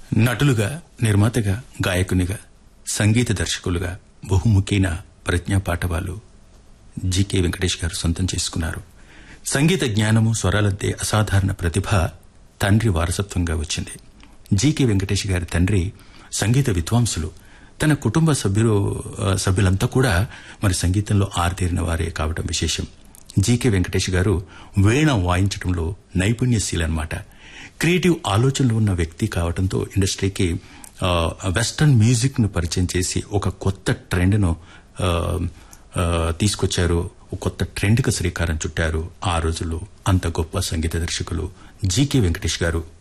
నటులుగా నిర్మాతగా గాయకునిగా సంగీత దర్శకులుగా బహుముఖీన ప్రజ్ఞా పాఠవాలు జీకే వెంకటేష్ గారు సొంతం చేసుకున్నారు సంగీత జ్ఞానము స్వరాలద్దే అసాధారణ ప్రతిభ తండ్రి వారసత్వంగా వచ్చింది జీకే వెంకటేష్ గారి తండ్రి సంగీత విద్వాంసులు తన కుటుంబ సభ్యులు ఆ, సభ్యులంతా కూడా మరి సంగీతంలో ఆరితేరిన వారే కావడం విశేషం జీకే వెంకటేష్ గారు వీణ వాయించడంలో నైపుణ్యశీలన్నమాట క్రియేటివ్ ఆలోచనలు ఉన్న వ్యక్తి కావడంతో ఇండస్ట్రీకి ఆ, వెస్టర్న్ మ్యూజిక్ ను పరిచయం చేసి ఒక కొత్త ట్రెండ్ ను ఆ, ఆ, తీసుకొచ్చారు ఒక కొత్త ట్రెండ్ కు శ్రీకారం చుట్టారు ఆ రోజుల్లో అంత గొప్ప సంగీత దర్శకులు జీకే వెంకటేష్ గారు